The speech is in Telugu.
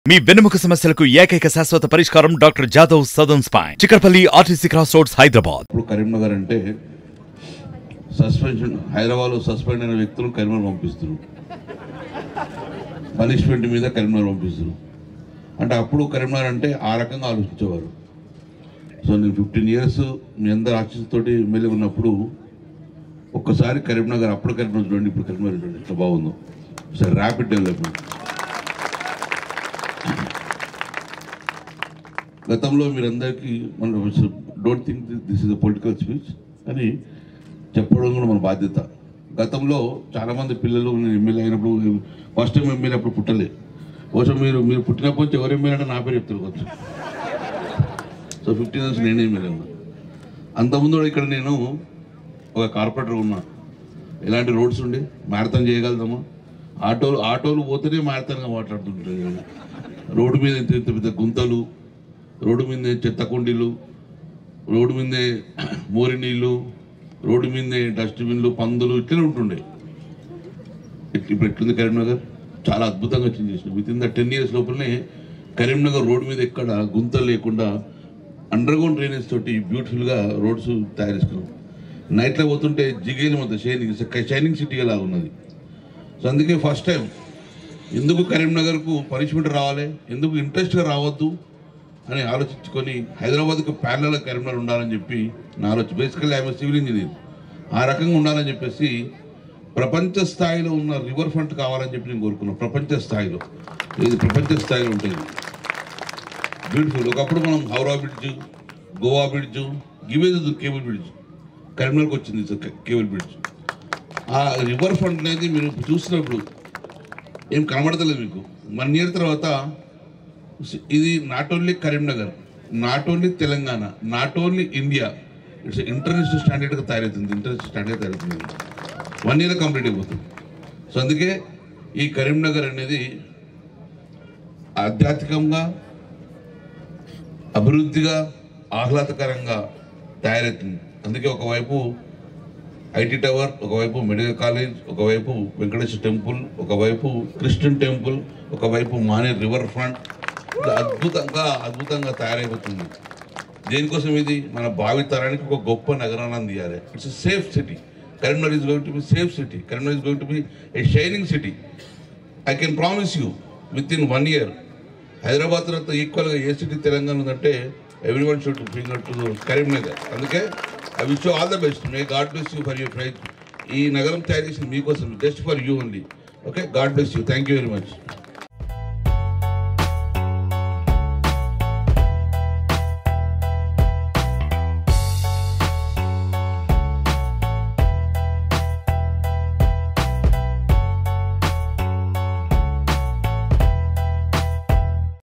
మీ వెన్నెముక సమస్యలకు ఏకైక శాశ్వత పరిష్కారం doctor Jadhav Sadan spine Chikkadpally RTC cross roads Hyderabad ఇప్పుడు కరీంనగర్ అంటే సస్పెన్షన్ హైదరాబాద్లో సస్పెండ్ అయిన వ్యక్తులు కరీంనగర్ పంపిస్తారు పనిష్మెంట్ మీద కరీంనగర్ పంపిస్తారు అంటే అప్పుడు కరీంనగర్ అంటే ఆ రకంగా ఆలోచించేవారు సో నేను ఫిఫ్టీన్ ఇయర్స్ మీ అందరు ఆశీస్సుతోటి ఎమ్మెల్యే ఉన్నప్పుడు ఒక్కసారి కరీంనగర్ అప్పుడు కరీంనగర్ చూడండి ఇప్పుడు కరీంనగర్ చూడండి ఎంత బాగుందో సార్ ర్యాపిడ్ డెవలప్మెంట్ గతంలో మీరందరికీ మన don't think this is a political speech అని చెప్పడం కూడా మన బాధ్యత గతంలో చాలామంది పిల్లలు నేను ఎమ్మెల్యే అయినప్పుడు ఫస్ట్ టైం ఎమ్మెల్యే అప్పుడు పుట్టలే కోసం మీరు మీరు పుట్టినప్పటి నుంచి ఎవరు ఎమ్మెల్యే అంటే నా పేరు చెప్తారు కొంచెం సో ఫిఫ్టీన్ ఇయర్స్ నేనే ఎమ్మెల్యే ఉన్నా అంతకుముందు కూడా ఇక్కడ నేను ఒక కార్పొరేటర్ ఉన్నా ఎలాంటి రోడ్స్ ఉండే మ్యారథాన్ చేయగలుగుతామా ఆటోలు ఆటోలు పోతేనే మ్యారథాన్గా మాట్లాడుతుంటారు రోడ్డు మీద ఇంత ఇంత పెద్ద గుంతలు రోడ్డు మీదే చెత్త కుండీలు రోడ్డు మీదే మోరి నీళ్ళు రోడ్డు మీదే డస్ట్బిన్లు పందులు ఇట్లనే ఉంటుండే ఇట్- ఇప్పుడు ఎట్లుంది కరీంనగర్ చాలా అద్భుతంగా చేంజ్ చేసిన within the ten years లోపలనే కరీంనగర్ రోడ్డు మీద ఎక్కడ గుంతలు లేకుండా అండర్ గ్రౌండ్ డ్రైనేజ్ తోటి బ్యూటిఫుల్గా రోడ్స్ తయారు చేసుకున్నాం నైట్లో పోతుంటే జిగేలు మొత్తం షైనింగ్ షైనింగ్ సిటీ లాగా ఉన్నది సో అందుకే ఫస్ట్ టైం ఎందుకు కరీంనగర్కు పనిష్మెంట్ రావాలి ఎందుకు ఇంట్రెస్ట్గా రావద్దు అని ఆలోచించుకొని హైదరాబాద్కు ప్యారల కరీంనగర్ ఉండాలని చెప్పి నా ఆలోచన బేసికల్లీ ఐఎమ్ సివిల్ ఇంజనీర్ ఆ రకంగా ఉండాలని చెప్పేసి ప్రపంచ స్థాయిలో ఉన్న రివర్ ఫ్రంట్ కావాలని చెప్పి నేను కోరుకున్నాను ప్రపంచ స్థాయిలో ఇది ప్రపంచ స్థాయిలో ఉంటుంది బ్యూటిఫుల్ ఒకప్పుడు మనం హౌరా బ్రిడ్జ్ గోవా బ్రిడ్జ్ గివేది కేబుల్ బ్రిడ్జ్ కరీంనగర్కి వచ్చింది సార్ కేబుల్ బ్రిడ్జ్ ఆ రివర్ ఫ్రంట్ అనేది మీరు చూసినప్పుడు ఏం కనబడతలేదు మీకు వన్ ఇయర్ తర్వాత ఇది not only Karimnagar not only Telangana not only India it's international స్టాండర్డ్గా తయారవుతుంది ఇంటర్నేషనల్ స్టాండర్డ్ తయారవుతుంది వన్ ఇయర్ కంప్లీట్ అయిపోతుంది సో అందుకే ఈ కరీంనగర్ అనేది ఆధ్యాత్మికంగా అభివృద్ధిగా ఆహ్లాదకరంగా తయారవుతుంది అందుకే ఒకవైపు ఐటీ టవర్ ఒకవైపు మెడికల్ కాలేజ్ ఒకవైపు వెంకటేశ్వర టెంపుల్ ఒకవైపు క్రిస్టియన్ టెంపుల్ ఒకవైపు మానే రివర్ ఫ్రంట్ ఇట్లా అద్భుతంగా అద్భుతంగా తయారైపోతుంది దేనికోసం ఇది మన భావి తరానికి ఒక గొప్ప నగరాన్ని అందియాలి it's safe city Karimnagar is going to be safe city Karimnagar is going to be a shining city I can promise you within one year Hyderabad తర్వాత ఈక్వల్గా ఏ సిటీ తెలంగాణ ఉందంటే everyone should finger to Karimnagar అందుకే I wish all the best may God bless you for your prize ఈ నగరం తయారు చేసింది మీకోసం just for you only okay God bless you thank you very much